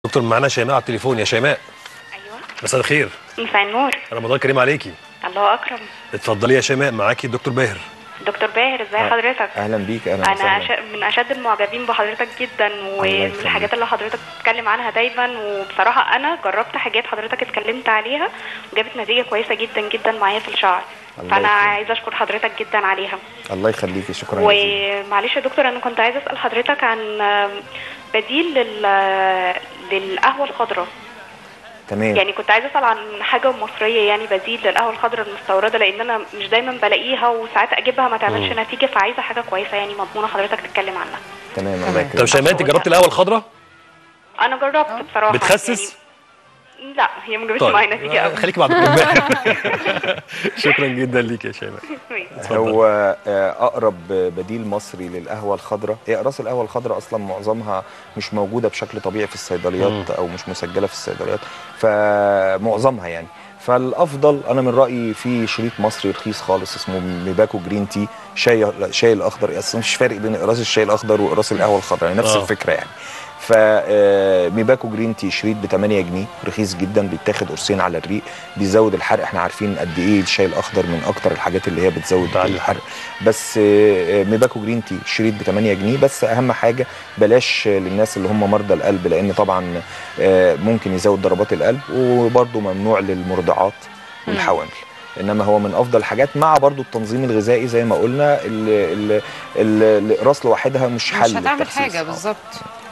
دكتور معانا شيماء على التليفون يا شيماء ايوه مساء الخير مساء النور رمضان كريم عليكي الله اكرم اتفضلي يا شيماء معاكي الدكتور باهر دكتور باهر ازي آه. حضرتك اهلا بيك اهلا انا وسهلا أش... من اشد المعجبين بحضرتك جدا ومن يخليك. الحاجات اللي حضرتك بتتكلم عنها دايما وبصراحه انا جربت حاجات حضرتك اتكلمت عليها وجابت نتيجه كويسه جدا جدا معايا في الشعر الله فانا يخليك. عايزه اشكر حضرتك جدا عليها الله يخليكي شكرا جزيلا ومعلش يا دكتور انا كنت عايزه اسال حضرتك عن بديل لل... للقهوه الخضراء تمام يعني كنت عايزه اسال عن حاجه مصريه يعني بديل للقهوه الخضراء المستورده لان انا مش دايما بلاقيها وساعات اجيبها ما تعملش نتيجه فعايزه حاجه كويسه يعني مضمونه حضرتك تتكلم عنها تمام الله تمام. طب يكرمك شيماء انت جربت القهوه الخضراء انا جربت بصراحه بتخسس يعني لا هي ما جابتش معايا نتيجه قوي خليكي مع الدكتور باهر شكرا جدا ليك يا شيماء هو آه، اقرب بديل مصري للقهوه الخضراء هي اقراص القهوه الخضراء اصلا معظمها مش موجوده بشكل طبيعي في الصيدليات او مش مسجله في الصيدليات فمعظمها يعني فالافضل انا من رايي في شريط مصري رخيص خالص اسمه ميباكو جرين تي شاي شاي الاخضر اصلا مش فارق بين اقراص الشاي الاخضر واقراص القهوه الخضراء يعني نفس آه. الفكره يعني فميباكو جرين تي شريط ب 8 جنيه رخيص جدا بيتاخد قرصين على الريق بيزود الحرق احنا عارفين قد ايه الشاي الاخضر من اكتر الحاجات اللي هي بتزود بتعلي الحرق بس آه، ميباكو جرين تي شريط ب 8 جنيه بس اهم حاجه بلاش للناس اللي هم مرضى القلب لان طبعا آه، ممكن يزود ضربات القلب وبرده ممنوع للمرضعات والحوامل انما هو من افضل الحاجات مع برضو التنظيم الغذائي زي ما قلنا ال- ال- ال- الاقراص لوحدها مش حل مش هتعمل للتخسيس. حاجه آه. بالظبط